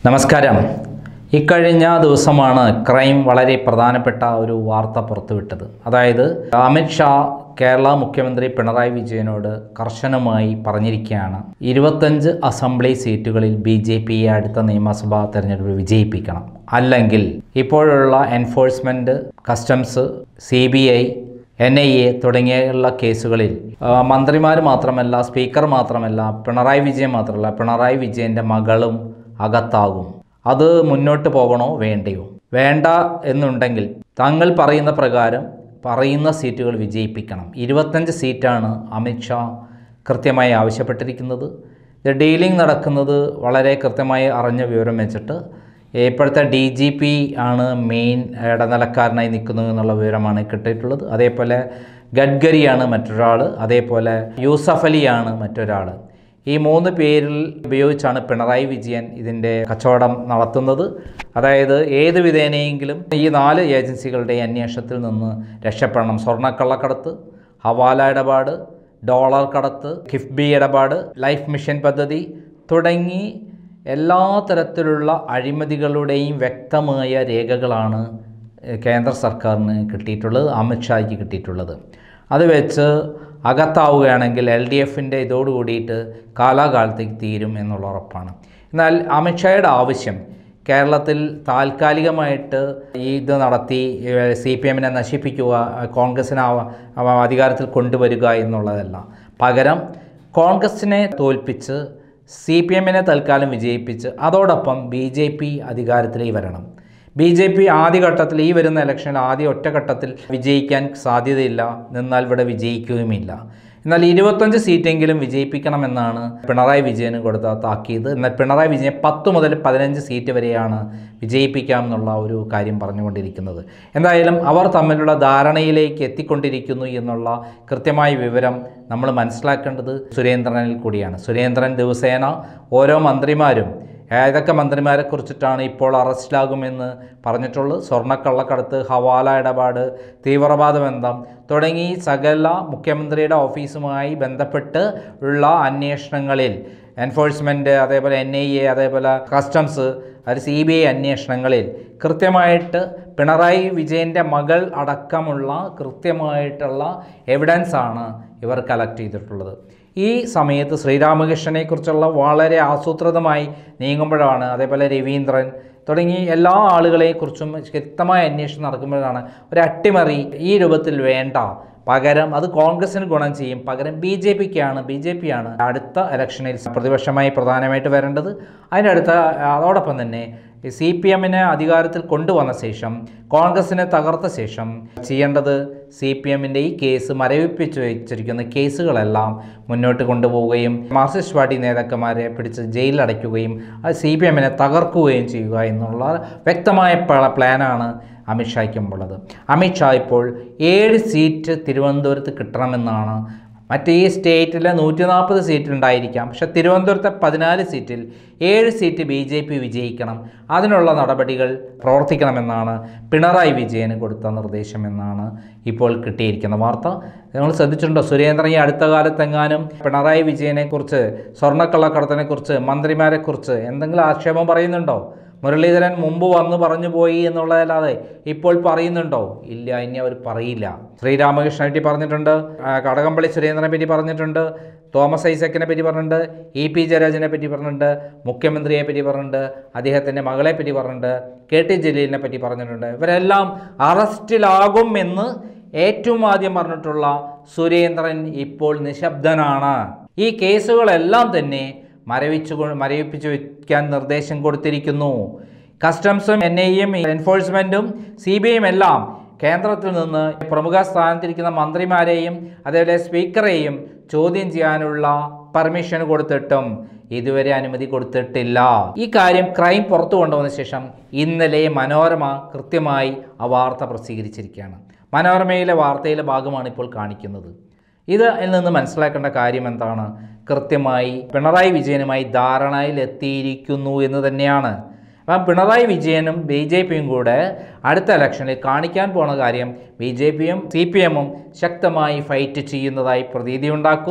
നമസ്കാരം ഇക്കഴിഞ്ഞ ദിവസമാണ് ക്രൈം വളരെ പ്രധാനപ്പെട്ട ഒരു വാർത്ത പുറത്തുവിട്ടത് അതായത് അമിത്ഷാ കേരള മുഖ്യമന്ത്രി പിണറായി വിജയനോട് കർശനമായി പറഞ്ഞിരിക്കുകയാണ് ഇരുപത്തഞ്ച് അസംബ്ലി സീറ്റുകളിൽ ബി ജെ പിയെ അടുത്ത നിയമസഭാ തെരഞ്ഞെടുപ്പ് വിജയിപ്പിക്കണം അല്ലെങ്കിൽ ഇപ്പോഴുള്ള enforcement customs C B I N I A തുടങ്ങിയുള്ള കേസുകളിൽ ആ, മന്ത്രിമാർ മാത്രമല്ല സ്പീക്കർ മാത്രമല്ല പിണറായി വിജയൻ മാത്രമല്ല പിണറായി വിജയൻ്റെ മകളും അകത്താകും അത് മുന്നോട്ട് പോകണോ വേണ്ടയോ വേണ്ട എന്നുണ്ടെങ്കിൽ താങ്കൾ പറയുന്ന പ്രകാരം പറയുന്ന സീറ്റുകൾ വിജയിപ്പിക്കണം ഇരുപത്തഞ്ച് സീറ്റാണ് അമിത്ഷാ കൃത്യമായി ആവശ്യപ്പെട്ടിരിക്കുന്നത് ഇത് ഡീലിംഗ് നടക്കുന്നത് വളരെ കൃത്യമായി അറിഞ്ഞ വിവരം വെച്ചിട്ട് ഇപ്പോഴത്തെ ഡി ജി പി ആണ് മെയിൻ ഇടനിലക്കാരനായി നിൽക്കുന്നത് എന്നുള്ള വിവരമാണ് കിട്ടിയിട്ടുള്ളത് അതേപോലെ ഗഡ്കരിയാണ് മറ്റൊരാൾ അതേപോലെ യൂസഫ് അലിയാണ് മറ്റൊരാൾ ഈ മൂന്ന് പേരിൽ ഉപയോഗിച്ചാണ് പിണറായി വിജയൻ ഇതിൻ്റെ കച്ചവടം നടത്തുന്നത് അതായത് ഏത് വിധേനയെങ്കിലും ഈ നാല് ഏജൻസികളുടെ അന്വേഷണത്തിൽ നിന്ന് രക്ഷപ്പെടണം സ്വർണ്ണക്കള്ളക്കടത്ത് ഹവാല ഇടപാട് ഡോളർ കടത്ത് കിഫ്ബി ഇടപാട് ലൈഫ് മിഷൻ പദ്ധതി തുടങ്ങി എല്ലാ തരത്തിലുള്ള അഴിമതികളുടെയും വ്യക്തമായ രേഖകളാണ് ഏഹ്, കേന്ദ്ര സർക്കാരിന് കിട്ടിയിട്ടുള്ളത് അമിത്ഷായ്ക്ക് കിട്ടിയിട്ടുള്ളത് അത് വെച്ച് അകത്താവുകയാണെങ്കിൽ എൽ ഡി എഫിൻ്റെ ഇതോട് കൂടിയിട്ട് കാലാകാലത്തേക്ക് തീരും എന്നുള്ള ഉറപ്പാണ് എന്നാൽ അമിത്ഷായുടെ ആവശ്യം കേരളത്തിൽ താൽക്കാലികമായിട്ട് ഈ ഇത് നടത്തി സി പി എമ്മിനെ നശിപ്പിക്കുക കോൺഗ്രസിനെ അവ- അവ- അധികാരത്തിൽ കൊണ്ടുവരിക എന്നുള്ളതല്ല പകരം കോൺഗ്രസിനെ തോൽപ്പിച്ച് സി പി എമ്മിനെ തൽക്കാലം വിജയിപ്പിച്ച് അതോടൊപ്പം ബി ജെ പി അധികാരത്തിലേക്ക് വരണം ബി ജെ പി ആദ്യഘട്ടത്തിൽ ഈ വരുന്ന ഇലക്ഷനിൽ ആദ്യ ഒറ്റഘട്ടത്തിൽ വിജയിക്കാൻ സാധ്യതയില്ല നിന്നാൽ ഇവിടെ വിജയിക്കുകയുമില്ല എന്നാൽ ഇരുപത്തഞ്ച് സീറ്റെങ്കിലും വിജയിപ്പിക്കണമെന്നാണ് പിണറായി വിജയന് കൊടുത്ത താക്കീത് എന്നാൽ പിണറായി വിജയൻ പത്ത് മുതൽ പതിനഞ്ച് സീറ്റ് വരെയാണ് വിജയിപ്പിക്കാം എന്നുള്ള ഒരു കാര്യം പറഞ്ഞുകൊണ്ടിരിക്കുന്നത് എന്തായാലും അവർ തമ്മിലുള്ള ധാരണയിലേക്ക് എത്തിക്കൊണ്ടിരിക്കുന്നു എന്നുള്ള കൃത്യമായ വിവരം നമ്മൾ മനസ്സിലാക്കേണ്ടത് സുരേന്ദ്രനിൽ കൂടിയാണ് സുരേന്ദ്രൻ ദിവസേന ഓരോ മന്ത്രിമാരും ഏതൊക്കെ മന്ത്രിമാരെ കുറിച്ചിട്ടാണ് ഇപ്പോൾ അറസ്റ്റിലാകുമെന്ന് പറഞ്ഞിട്ടുള്ളത് സ്വർണ്ണക്കള്ളക്കടത്ത് ഹവാല ഇടപാട് തീവ്രവാദ ബന്ധം തുടങ്ങി സകല മുഖ്യമന്ത്രിയുടെ ഓഫീസുമായി ബന്ധപ്പെട്ട് ഉള്ള അന്വേഷണങ്ങളിൽ എൻഫോഴ്സ്മെൻറ്റ് അതേപോലെ എൻ ഐ എ അതേപോലെ കസ്റ്റംസ് അത് സി ബി ഐ അന്വേഷണങ്ങളിൽ കൃത്യമായിട്ട് പിണറായി വിജയൻ്റെ മകൾ അടക്കമുള്ള കൃത്യമായിട്ടുള്ള എവിഡൻസ് ആണ് ഇവർ കളക്ട് ചെയ്തിട്ടുള്ളത് ഈ സമയത്ത് ശ്രീരാമകൃഷ്ണനെക്കുറിച്ചുള്ള വളരെ ആസൂത്രിതമായി നീങ്ങുമ്പോഴാണ് അതേപോലെ രവീന്ദ്രൻ തുടങ്ങി എല്ലാ ആളുകളെക്കുറിച്ചും വ്യക്തമായ അന്വേഷണം നടക്കുമ്പോഴാണ് ഒരു അട്ടിമറി ഈ രൂപത്തിൽ വേണ്ട പകരം അത് കോൺഗ്രസിന് ഗുണം ചെയ്യും പകരം ബി ജെ പിക്കാണ് ബി ജെ പി ആണ് അടുത്ത ഇലക്ഷനിൽ പ്രതിപക്ഷമായി പ്രധാനമായിട്ട് വരേണ്ടത് അതിനടുത്ത അതോടൊപ്പം തന്നെ സി പി എമ്മിനെ അധികാരത്തിൽ കൊണ്ടുവന്ന ശേഷം കോൺഗ്രസിനെ തകർത്ത ശേഷം ചെയ്യേണ്ടത് സി പി എമ്മിൻ്റെ ഈ കേസ് മരവിപ്പിച്ച് വെച്ചിരിക്കുന്ന കേസുകളെല്ലാം മുന്നോട്ട് കൊണ്ടുപോവുകയും മാർക്സിസ്റ്റ് പാർട്ടി നേതാക്കന്മാരെ പിടിച്ച് ജയിലിലടയ്ക്കുകയും അത് സി പി എമ്മിനെ തകർക്കുകയും ചെയ്യുക എന്നുള്ള വ്യക്തമായ പ്ല- പ്ലാനാണ് അമിത്ഷായ്ക്കുമുള്ളത് അമിത്ഷാ ഇപ്പോൾ ഏഴ് സീറ്റ് തിരുവനന്തപുരത്ത് കിട്ടണമെന്നാണ് മറ്റേ ഈ സ്റ്റേറ്റിൽ നൂറ്റി നാൽപ്പത് സീറ്റ് ഉണ്ടായിരിക്കാം പക്ഷേ തിരുവനന്തപുരത്തെ പതിനാല് സീറ്റിൽ ഏഴ് സീറ്റ് ബി ജെ പി വിജയിക്കണം അതിനുള്ള നടപടികൾ പ്രവർത്തിക്കണമെന്നാണ് പിണറായി വിജയന് കൊടുത്ത നിർദ്ദേശമെന്നാണ് ഇപ്പോൾ കിട്ടിയിരിക്കുന്ന വാർത്ത നിങ്ങൾ ശ്രദ്ധിച്ചിട്ടുണ്ടോ സുരേന്ദ്രൻ ഈ അടുത്ത കാലത്തെങ്ങാനും പിണറായി വിജയനെക്കുറിച്ച് സ്വർണ്ണക്കള്ളക്കടത്തിനെക്കുറിച്ച് മന്ത്രിമാരെക്കുറിച്ച് എന്തെങ്കിലും ആക്ഷേപം പറയുന്നുണ്ടോ മുരളീധരൻ മുമ്പ് വന്ന് പറഞ്ഞു പോയി എന്നുള്ളതല്ലാതെ ഇപ്പോൾ പറയുന്നുണ്ടോ ഇല്ല ഇനി അവർ പറയില്ല ശ്രീരാമകൃഷ്ണനെ പറ്റി പറഞ്ഞിട്ടുണ്ട് ആ, കടകംപള്ളി സുരേന്ദ്രനെ പറ്റി പറഞ്ഞിട്ടുണ്ട് തോമസ് ഐസക്കിനെ പറ്റി പറഞ്ഞിട്ടുണ്ട് ഇ പി ജയരാജനെ പറ്റി പറഞ്ഞിട്ടുണ്ട് മുഖ്യമന്ത്രിയെ പറ്റി പറഞ്ഞിട്ടുണ്ട് അദ്ദേഹത്തിൻ്റെ മകളെ പറ്റി പറഞ്ഞിട്ടുണ്ട് കെ ടി ജലീലിനെ പറ്റി പറഞ്ഞിട്ടുണ്ട് ഇവരെല്ലാം അറസ്റ്റിലാകും എന്ന് ഏറ്റവും ആദ്യം പറഞ്ഞിട്ടുള്ള സുരേന്ദ്രൻ ഇപ്പോൾ നിശബ്ദനാണ് ഈ കേസുകളെല്ലാം തന്നെ മരവിച്ചു കൊ- മരവിപ്പിച്ചു വയ്ക്കാൻ നിർദ്ദേശം കൊടുത്തിരിക്കുന്നു കസ്റ്റംസും എൻ ഐയും എൻഫോഴ്സ്മെൻറ്റും സി ബി ഐയും എല്ലാം കേന്ദ്രത്തിൽ നിന്ന് പ്രമുഖ സ്ഥാനത്തിരിക്കുന്ന മന്ത്രിമാരെയും അതേപോലെ സ്പീക്കറെയും ചോദ്യം ചെയ്യാനുള്ള പെർമിഷൻ കൊടുത്തിട്ടും ഇതുവരെ അനുമതി കൊടുത്തിട്ടില്ല ഈ കാര്യം ക്രൈം പുറത്തു കൊണ്ടുവന്ന ശേഷം ഇന്നലെ മനോരമ കൃത്യമായി ആ വാർത്ത പ്രസിദ്ധീകരിച്ചിരിക്കുകയാണ് മനോരമയിലെ വാർത്തയിലെ ഭാഗമാണ് ഇപ്പോൾ കാണിക്കുന്നത് ഇത് ഇതിൽ നിന്ന് മനസ്സിലാക്കേണ്ട കാര്യം എന്താണ് കൃത്യമായി പിണറായി വിജയനുമായി ധാരണയിൽ എത്തിയിരിക്കുന്നു എന്ന് തന്നെയാണ് അപ്പം പിണറായി വിജയനും ബി ജെ പിയും കൂടെ അടുത്ത ഇലക്ഷനിൽ കാണിക്കാൻ പോണ കാര്യം ബി ജെ പിയും സി പി എമ്മും ശക്തമായി ഫൈറ്റ് ചെയ്യുന്നതായി പ്രതീതിയുണ്ടാക്കും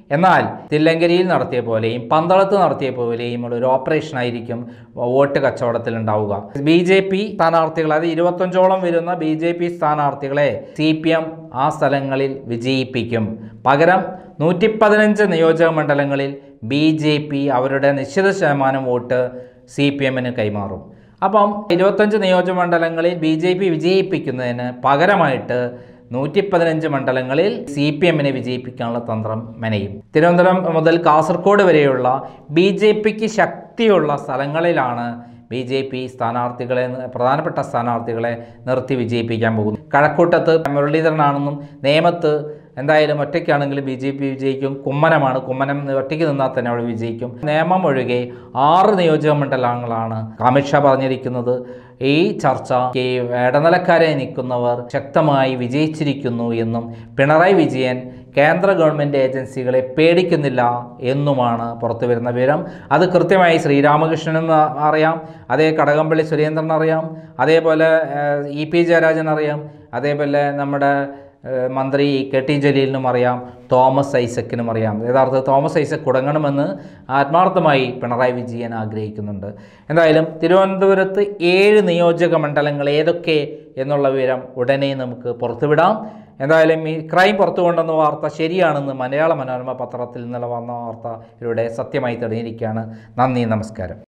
എന്നാൽ തില്ലങ്കരിയിൽ നടത്തിയ പോലെയും പന്തളത്ത് നടത്തിയ പോലെയും ഉള്ള ഒരു ഓപ്പറേഷൻ ആയിരിക്കും വോട്ട് കച്ചവടത്തിൽ ഉണ്ടാവുക ബി ജെ പി സ്ഥാനാർത്ഥികൾ അതായത് ഇരുപത്തഞ്ചോളം വരുന്ന ബി ജെ പി സ്ഥാനാർത്ഥികളെ സി പി എം ആ സ്ഥലങ്ങളിൽ വിജയിപ്പിക്കും പകരം നൂറ്റി പതിനഞ്ച് നിയോജക മണ്ഡലങ്ങളിൽ ബി ജെ പി അവരുടെ നിശ്ചിത ശതമാനം വോട്ട് സി പി എമ്മിന് കൈമാറും അപ്പം ഇരുപത്തഞ്ച് നിയോജകമണ്ഡലങ്ങളിൽ ബി ജെ പി വിജയിപ്പിക്കുന്നതിന് പകരമായിട്ട് നൂറ്റി പതിനഞ്ച് മണ്ഡലങ്ങളിൽ സി പി എമ്മിനെ വിജയിപ്പിക്കാനുള്ള തന്ത്രം മെനയും തിരുവനന്തപുരം മുതൽ കാസർഗോഡ് വരെയുള്ള ബി ജെ പിക്ക് ശക്തിയുള്ള സ്ഥലങ്ങളിലാണ് ബി ജെ പി സ്ഥാനാർത്ഥികളെ പ്രധാനപ്പെട്ട സ്ഥാനാർത്ഥികളെ നിർത്തി വിജയിപ്പിക്കാൻ പോകുന്നു കഴക്കൂട്ടത്ത് മുരളീധരനാണെന്നും നേമത്ത് എന്തായാലും ഒറ്റയ്ക്കാണെങ്കിലും ബി ജെ പി വിജയിക്കും കുമ്മനമാണ് കുമ്മനം ഒറ്റയ്ക്ക് നിന്നാൽ തന്നെ അവിടെ വിജയിക്കും നിയമം ഒഴികെ ആറ് നിയോജക മണ്ഡലങ്ങളാണ് അമിത്ഷാ പറഞ്ഞിരിക്കുന്നത് ഈ ചർച്ച ഈ ഇടനിലക്കാരെ നിൽക്കുന്നവർ ശക്തമായി വിജയിച്ചിരിക്കുന്നു എന്നും പിണറായി വിജയൻ കേന്ദ്ര ഗവൺമെൻറ് ഏജൻസികളെ പേടിക്കുന്നില്ല എന്നുമാണ് പുറത്തു വരുന്ന വിവരം അത് കൃത്യമായി ശ്രീരാമകൃഷ്ണനും അ- അറിയാം അതേ കടകംപള്ളി സുരേന്ദ്രൻ അറിയാം അതേപോലെ ഏഹ്, ഇ പി ജയരാജൻ അറിയാം അതേപോലെ നമ്മുടെ ഏഹ്, മന്ത്രി കെ ടി ജലീലിനും അറിയാം തോമസ് ഐസക്കിനും അറിയാം യഥാർത്ഥ തോമസ് ഐസക് തുടങ്ങണമെന്ന് ആത്മാർത്ഥമായി പിണറായി വിജയൻ ആഗ്രഹിക്കുന്നുണ്ട് എന്തായാലും തിരുവനന്തപുരത്ത് ഏഴ് നിയോജക മണ്ഡലങ്ങൾ ഏതൊക്കെ എന്നുള്ള വിവരം ഉടനെ നമുക്ക് പുറത്തുവിടാം എന്തായാലും ഈ ക്രൈം പുറത്തു കൊണ്ടുവന്ന വാർത്ത ശരിയാണെന്ന് മലയാള മനോരമ പത്രത്തിൽ നിന്നുള്ള വന്ന വാർത്ത ഇവിടെ സത്യമായി തെളിഞ്ഞിരിക്കുകയാണ് നന്ദി നമസ്കാരം